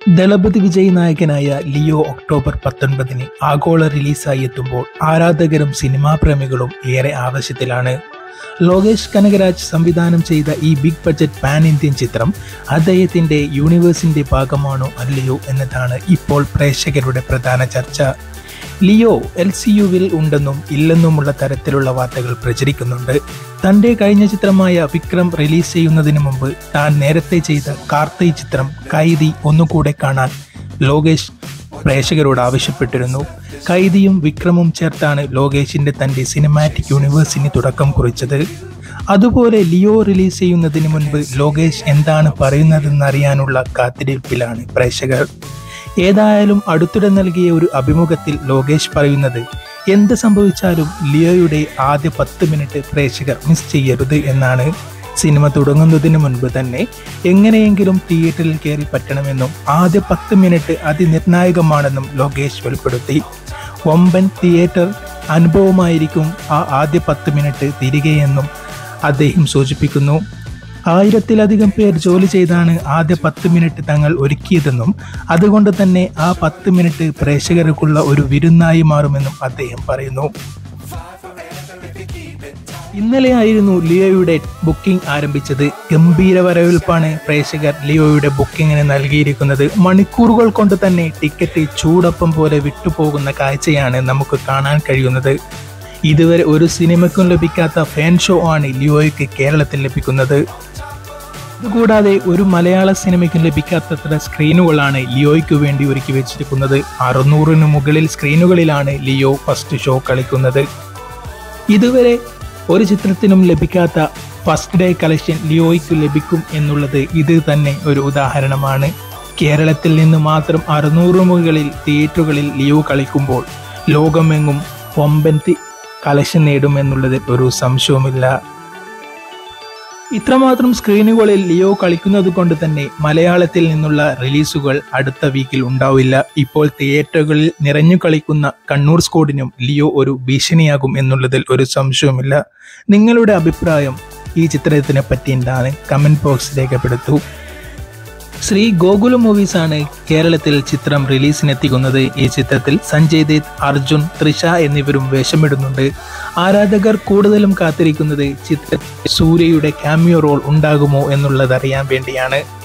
ദളപതി വിജയ് നായകനായ Leo October പത്തൊൻപതിന് ആഗോള റിലീസായി എത്തുമ്പോൾ ആരാധകരും സിനിമാ പ്രേമികളും ഏറെ ആവശ്യത്തിലാണ് ലോകേഷ് കനകരാജ് സംവിധാനം ചെയ്ത ഈ ബിഗ് ബഡ്ജറ്റ് പാൻ ഇന്ത്യൻ ചിത്രം അദ്ദേഹത്തിന്റെ യൂണിവേഴ്സിന്റെ ഭാഗമാണോ അല്ലയോ എന്നതാണ് ഇപ്പോൾ പ്രേക്ഷകരുടെ പ്രധാന ചർച്ച ലിയോ എൽ സി യുവിൽ ഉണ്ടെന്നും ഇല്ലെന്നുമുള്ള തരത്തിലുള്ള വാർത്തകൾ പ്രചരിക്കുന്നുണ്ട് തന്റെ കഴിഞ്ഞ ചിത്രമായ വിക്രം റിലീസ് ചെയ്യുന്നതിന് മുമ്പ് താൻ നേരത്തെ ചെയ്ത കാർത്തി ചിത്രം കൈതി ഒന്നുകൂടെ കാണാൻ ലോകേഷ് പ്രേക്ഷകരോട് ആവശ്യപ്പെട്ടിരുന്നു കൈദിയും വിക്രമും ചേർത്താണ് ലോകേഷിന്റെ തന്റെ സിനിമാറ്റിക് യൂണിവേഴ്സിന് തുടക്കം കുറിച്ചത് അതുപോലെ ലിയോ റിലീസ് ചെയ്യുന്നതിന് മുൻപ് ലോകേഷ് എന്താണ് പറയുന്നതെന്നറിയാനുള്ള കാത്തിരിപ്പിലാണ് പ്രേക്ഷകർ ഏതായാലും അടുത്തിടെ നൽകിയ ഒരു അഭിമുഖത്തിൽ ലോകേഷ് പറയുന്നത് എന്ത് സംഭവിച്ചാലും ലിയോയുടെ ആദ്യ പത്ത് മിനിറ്റ് പ്രേക്ഷകർ മിസ് ചെയ്യരുത് എന്നാണ് സിനിമ തുടങ്ങുന്നതിന് മുൻപ് തന്നെ എങ്ങനെയെങ്കിലും തിയേറ്ററിൽ കയറി പറ്റണമെന്നും ആദ്യ പത്ത് മിനിറ്റ് അതിനിർണായകമാണെന്നും ലോകേഷ് വെളിപ്പെടുത്തി വമ്പൻ തിയേറ്റർ അനുഭവമായിരിക്കും ആ ആദ്യ പത്ത് മിനിറ്റ് തിരികെയെന്നും അദ്ദേഹം സൂചിപ്പിക്കുന്നു ആയിരത്തിലധികം പേർ ജോലി ചെയ്താണ് ആദ്യ പത്ത് മിനിറ്റ് തങ്ങൾ ഒരുക്കിയതെന്നും അതുകൊണ്ട് തന്നെ ആ പത്ത് മിനിറ്റ് പ്രേക്ഷകർക്കുള്ള ഒരു വിരുന്നായി മാറുമെന്നും അദ്ദേഹം പറയുന്നു ഇന്നലെയായിരുന്നു ലിയോയുടെ ബുക്കിംഗ് ആരംഭിച്ചത് ഗംഭീര വരവേൽപ്പാണ് പ്രേക്ഷകർ ലിയോയുടെ ബുക്കിങ്ങിന് നൽകിയിരിക്കുന്നത് മണിക്കൂറുകൾ കൊണ്ട് തന്നെ ടിക്കറ്റ് ചൂടപ്പം പോലെ വിട്ടുപോകുന്ന കാഴ്ചയാണ് നമുക്ക് കാണാൻ കഴിയുന്നത് ഇതുവരെ ഒരു സിനിമയ്ക്കും ലഭിക്കാത്ത ഫാൻ ഷോ ആണ് ലിയോയ്ക്ക് കേരളത്തിൽ ലഭിക്കുന്നത് ഇതുകൂടാതെ ഒരു മലയാള സിനിമയ്ക്കും ലഭിക്കാത്തത്ര സ്ക്രീനുകളാണ് ലിയോയ്ക്ക് വേണ്ടി ഒരുക്കി വെച്ചിരിക്കുന്നത് അറുന്നൂറിന് മുകളിൽ സ്ക്രീനുകളിലാണ് ലിയോ ഫസ്റ്റ് ഷോ കളിക്കുന്നത് ഇതുവരെ ഒരു ചിത്രത്തിനും ലഭിക്കാത്ത ഫസ്റ്റ് ഡേ കളക്ഷൻ ലിയോയ്ക്ക് ലഭിക്കും എന്നുള്ളത് ഇത് തന്നെ ഒരു ഉദാഹരണമാണ് കേരളത്തിൽ നിന്ന് മാത്രം അറുന്നൂറ് മുകളിൽ തിയേറ്ററുകളിൽ ലിയോ കളിക്കുമ്പോൾ ലോകമെങ്ങും വമ്പൻ കളക്ഷൻ നേടുമെന്നുള്ളത് ഒരു സംശയവുമില്ല ഇത്രമാത്രം സ്ക്രീനുകളിൽ ലിയോ കളിക്കുന്നത് കൊണ്ട് തന്നെ മലയാളത്തിൽ നിന്നുള്ള റിലീസുകൾ അടുത്ത വീക്കിൽ ഉണ്ടാവില്ല ഇപ്പോൾ തിയേറ്ററുകളിൽ നിറഞ്ഞു കളിക്കുന്ന കണ്ണൂർ സ്കോഡിനും ലിയോ ഒരു ഭീഷണിയാകും എന്നുള്ളതിൽ ഒരു സംശയവുമില്ല നിങ്ങളുടെ അഭിപ്രായം ഈ ചിത്രത്തിനെ പറ്റി എന്താണ് കമന്റ് ബോക്സ് രേഖപ്പെടുത്തൂ ശ്രീ ഗോകുലം മൂവീസ് ആണ് കേരളത്തിൽ ചിത്രം റിലീസിനെത്തിക്കുന്നത് ഈ ചിത്രത്തിൽ സഞ്ജയ് ദത്ത് അർജുൻ തൃഷ എന്നിവരും വേഷമിടുന്നുണ്ട് ആരാധകർ കൂടുതലും കാത്തിരിക്കുന്നത് ചിത്ര സൂര്യയുടെ ക്യാമിയോ റോൾ ഉണ്ടാകുമോ എന്നുള്ളത് അറിയാൻ വേണ്ടിയാണ്